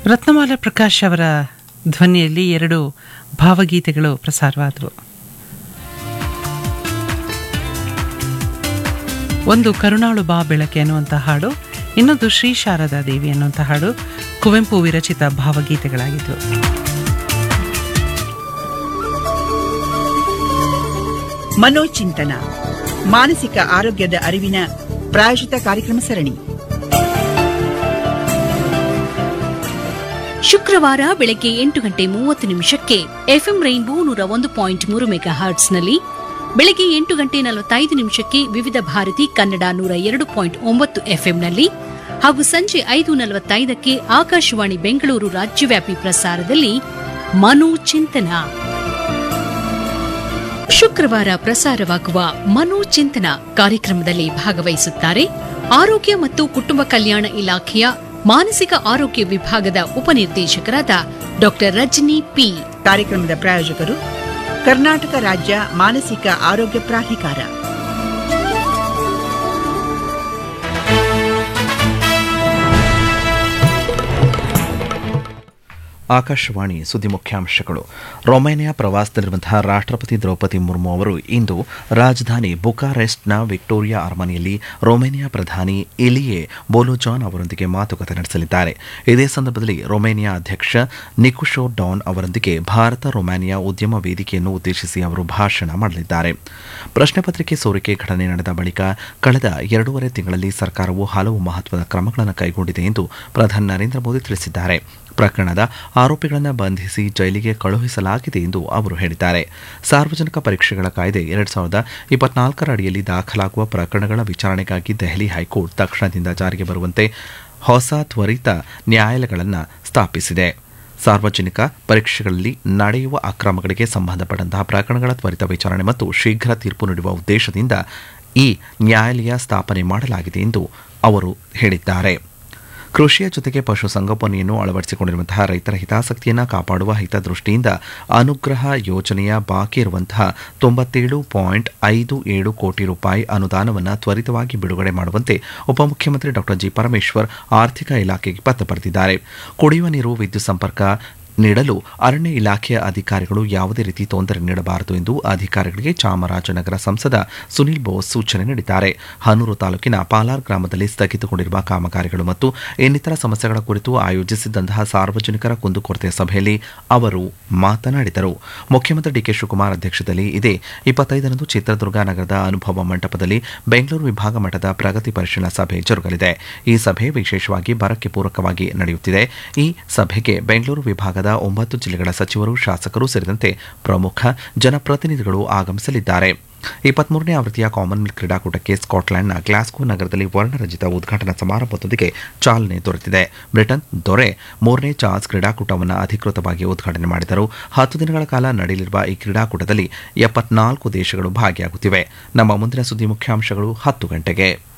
ರತ್ನಮಾಲ ಪ್ರಕಾಶ್ ಅವರ ಧ್ವನಿಯಲ್ಲಿ ಎರಡು ಭಾವಗೀತೆಗಳು ಪ್ರಸಾರವಾದವು ಒಂದು ಕರುಣಾಳು ಬಾ ಬೆಳಕೆ ಅನ್ನುವಂಥ ಹಾಡು ಇನ್ನೊಂದು ಶ್ರೀ ಶಾರದಾ ದೇವಿ ಅನ್ನುವಂಥ ಹಾಡು ಕುವೆಂಪು ವಿರಚಿತ ಭಾವಗೀತೆಗಳಾಗಿದ್ದವು ಮನೋಚಿಂತನ ಮಾನಸಿಕ ಆರೋಗ್ಯದ ಅರಿವಿನ ಪ್ರಾಯೋಜಿತ ಕಾರ್ಯಕ್ರಮ ಸರಣಿ ಶುಕ್ರವಾರ ಬೆಳಗ್ಗೆ ಎಂಟು ಗಂಟೆ ಮೂವತ್ತು ನಿಮಿಷಕ್ಕೆ ಎಫ್ಎಂ ರೈನ್ಬೋ ನೂರ ಒಂದು ಪಾಯಿಂಟ್ ಮೂರು ಮೆಗಾ ಹರ್ಟ್ಸ್ನಲ್ಲಿ ಬೆಳಗ್ಗೆ ಎಂಟು ಗಂಟೆ ನಲವತ್ತೈದು ನಿಮಿಷಕ್ಕೆ ವಿವಿಧ ಭಾರತಿ ಕನ್ನಡ ನೂರ ಎರಡು ಪಾಯಿಂಟ್ ಒಂಬತ್ತು ಎಫ್ಎಂನಲ್ಲಿ ಹಾಗೂ ಸಂಜೆ ಐದು ನಲವತ್ತೈದಕ್ಕೆ ಆಕಾಶವಾಣಿ ಬೆಂಗಳೂರು ರಾಜ್ಯವ್ಯಾಪಿ ಪ್ರಸಾರದಲ್ಲಿ ಮನೋ ಚಿಂತನ ಶುಕ್ರವಾರ ಪ್ರಸಾರವಾಗುವ ಮನೋ ಚಿಂತನ ಕಾರ್ಯಕ್ರಮದಲ್ಲಿ ಭಾಗವಹಿಸುತ್ತಾರೆ ಆರೋಗ್ಯ ಮತ್ತು ಕುಟುಂಬ ಕಲ್ಯಾಣ ಇಲಾಖೆಯ ಮಾನಸಿಕ ಆರೋಗ್ಯ ವಿಭಾಗದ ಉಪನಿರ್ದೇಶಕರಾದ ಡಾಕ್ಟರ್ ರಜನಿ ಪಿ ಕಾರ್ಯಕ್ರಮದ ಪ್ರಾಯೋಜಕರು ಕರ್ನಾಟಕ ರಾಜ್ಯ ಮಾನಸಿಕ ಆರೋಗ್ಯ ಪ್ರಾಧಿಕಾರ ಆಕಾಶವಾಣಿ ಸುದ್ದಿ ಮುಖ್ಯಾಂಶಗಳು ರೊಮೇನಿಯಾ ಪ್ರವಾಸದಲ್ಲಿರುವಂತಹ ರಾಷ್ಟ್ರಪತಿ ದ್ರೌಪದಿ ಮುರ್ಮು ಅವರು ಇಂದು ರಾಜಧಾನಿ ಬುಕಾರೆಸ್ಟ್ನ ವಿಕ್ಟೋರಿಯಾ ಅರಮನೆಯಲ್ಲಿ ರೊಮೇನಿಯಾ ಪ್ರಧಾನಿ ಇಲಿಯೆ ಬೋಲೋಜಾನ್ ಅವರೊಂದಿಗೆ ಮಾತುಕತೆ ನಡೆಸಲಿದ್ದಾರೆ ಇದೇ ಸಂದರ್ಭದಲ್ಲಿ ರೊಮೇನಿಯಾ ಅಧ್ಯಕ್ಷ ನಿಕುಶೋ ಡಾನ್ ಅವರೊಂದಿಗೆ ಭಾರತ ರೊಮೇನಿಯಾ ಉದ್ಯಮ ವೇದಿಕೆಯನ್ನು ಉದ್ದೇಶಿಸಿ ಅವರು ಭಾಷಣ ಮಾಡಲಿದ್ದಾರೆ ಪ್ರಶ್ನೆ ಪತ್ರಿಕೆ ಸೋರಿಕೆ ಘಟನೆ ನಡೆದ ಬಳಿಕ ಕಳೆದ ಎರಡೂವರೆ ತಿಂಗಳಲ್ಲಿ ಸರ್ಕಾರವು ಹಲವು ಮಹತ್ವದ ಕ್ರಮಗಳನ್ನು ಕೈಗೊಂಡಿದೆ ಎಂದು ಪ್ರಧಾನಿ ನರೇಂದ್ರ ಮೋದಿ ತಿಳಿಸಿದ್ದಾರೆ ಪ್ರಕರಣದ ಆರೋಪಿಗಳನ್ನು ಬಂಧಿಸಿ ಜೈಲಿಗೆ ಕಳುಹಿಸಲಾಗಿದೆ ಎಂದು ಅವರು ಹೇಳಿದ್ದಾರೆ ಸಾರ್ವಜನಿಕ ಪರೀಕ್ಷೆಗಳ ಕಾಯ್ದೆ ಎರಡ್ ಸಾವಿರದ ಇಪ್ಪತ್ನಾಲ್ಕರ ಅಡಿಯಲ್ಲಿ ದಾಖಲಾಗುವ ಪ್ರಕರಣಗಳ ವಿಚಾರಣೆಗಾಗಿ ದೆಹಲಿ ಹೈಕೋರ್ಟ್ ತಕ್ಷಣದಿಂದ ಜಾರಿಗೆ ಬರುವಂತೆ ಹೊಸ ತ್ವರಿತ ನ್ಯಾಯಾಲಯಗಳನ್ನು ಸ್ಥಾಪಿಸಿದೆ ಸಾರ್ವಜನಿಕ ಪರೀಕ್ಷೆಗಳಲ್ಲಿ ನಡೆಯುವ ಅಕ್ರಮಗಳಿಗೆ ಸಂಬಂಧಪಟ್ಟಂತಹ ಪ್ರಕರಣಗಳ ತ್ವರಿತ ವಿಚಾರಣೆ ಮತ್ತು ಶೀಘ್ರ ತೀರ್ಪು ನೀಡುವ ಉದ್ದೇಶದಿಂದ ಈ ನ್ಯಾಯಾಲಯ ಸ್ಥಾಪನೆ ಮಾಡಲಾಗಿದೆ ಎಂದು ಅವರು ಹೇಳಿದ್ದಾರೆ ಕೃಷಿಯ ಜೊತೆಗೆ ಪಶುಸಂಗೋಪನೆಯನ್ನು ಅಳವಡಿಸಿಕೊಂಡಿರುವಂತಹ ರೈತರ ಹಿತಾಸಕ್ತಿಯನ್ನು ಕಾಪಾಡುವ ಹಿತದೃಷ್ಟಿಯಿಂದ ಅನುಗ್ರಹ ಯೋಜನೆಯ ಬಾಕಿ ಇರುವಂತಹ ತೊಂಬತ್ತೇಳು ಪಾಯಿಂಟ್ ಐದು ಏಳು ಕೋಟಿ ರೂಪಾಯಿ ಅನುದಾನವನ್ನು ತ್ವರಿತವಾಗಿ ಬಿಡುಗಡೆ ಮಾಡುವಂತೆ ಉಪಮುಖ್ಯಮಂತ್ರಿ ಡಾ ಜಿ ಪರಮೇಶ್ವರ್ ಆರ್ಥಿಕ ಇಲಾಖೆಗೆ ಪತ್ರ ಬರೆದಿದ್ದಾರೆ ಕುಡಿಯುವ ನೀರು ವಿದ್ಯುತ್ ಸಂಪರ್ಕ ನೀಡಲು ಅರಣ್ಯ ಇಲಾಖೆಯ ಅಧಿಕಾರಿಗಳು ಯಾವುದೇ ರೀತಿ ತೊಂದರೆ ನೀಡಬಾರದು ಎಂದು ಅಧಿಕಾರಿಗಳಿಗೆ ಚಾಮರಾಜನಗರ ಸಂಸದ ಸುನಿಲ್ ಬೋಸ್ ಸೂಚನೆ ನೀಡಿದ್ದಾರೆ ಹನೂರು ತಾಲೂಕಿನ ಪಾಲಾರ್ ಗ್ರಾಮದಲ್ಲಿ ಸ್ಥಗಿತಗೊಂಡಿರುವ ಕಾಮಗಾರಿಗಳು ಮತ್ತು ಇನ್ನಿತರ ಸಮಸ್ಯೆಗಳ ಕುರಿತು ಆಯೋಜಿಸಿದ್ದಂತಹ ಸಾರ್ವಜನಿಕರ ಕುಂದುಕೊರತೆ ಸಭೆಯಲ್ಲಿ ಅವರು ಮಾತನಾಡಿದರು ಮುಖ್ಯಮಂತ್ರಿ ಡಿಕೆ ಶಿವಕುಮಾರ್ ಅಧ್ಯಕ್ಷತೆಯಲ್ಲಿ ಇದೇ ಇಪ್ಪತ್ತೈದರಂದು ಚಿತ್ರದುರ್ಗ ನಗರದ ಅನುಭವ ಮಂಟಪದಲ್ಲಿ ಬೆಂಗಳೂರು ವಿಭಾಗ ಮಟ್ಟದ ಪ್ರಗತಿ ಪರಿಶೀಲನಾ ಸಭೆ ಜರುಗಲಿದೆ ಈ ಸಭೆ ವಿಶೇಷವಾಗಿ ಬರಕ್ಕೆ ಪೂರಕವಾಗಿ ನಡೆಯುತ್ತಿದೆ ಈ ಸಭೆಗೆ ಬೆಂಗಳೂರು ವಿಭಾಗದ ಒಂಬತ್ತು ಜಿಲ್ಲೆಗಳ ಸಚಿವರು ಶಾಸಕರು ಸೇರಿದಂತೆ ಪ್ರಮುಖ ಜನಪ್ರತಿನಿಧಿಗಳು ಆಗಮಿಸಲಿದ್ದಾರೆ ಇಪ್ಪತ್ಮೂರನೇ ಆವೃತ್ತಿಯ ಕಾಮನ್ವೆಲ್ತ್ ಕ್ರೀಡಾಕೂಟಕ್ಕೆ ಸ್ಕಾಟ್ಲೆಂಡ್ನ ಗ್ಲಾಸ್ಗೋ ನಗರದಲ್ಲಿ ವರ್ಣರಂಜಿತ ಉದ್ಘಾಟನಾ ಸಮಾರಂಭದೊಂದಿಗೆ ಚಾಲನೆ ದೊರೆತಿದೆ ಬ್ರಿಟನ್ ದೊರೆ ಮೂರನೇ ಚಾರ್ಲ್ಸ್ ಕ್ರೀಡಾಕೂಟವನ್ನು ಅಧಿಕೃತವಾಗಿ ಉದ್ಘಾಟನೆ ಮಾಡಿದರು ಹತ್ತು ದಿನಗಳ ಕಾಲ ನಡೆಯಲಿರುವ ಈ ಕ್ರೀಡಾಕೂಟದಲ್ಲಿ ಎಪ್ಪತ್ನಾಲ್ಕು ದೇಶಗಳು ಭಾಗಿಯಾಗುತ್ತಿವೆ ನಮ್ಮ ಮುಂದಿನ ಸುದ್ದಿ ಮುಖ್ಯಾಂಶಗಳು ಹತ್ತು ಗಂಟೆಗೆ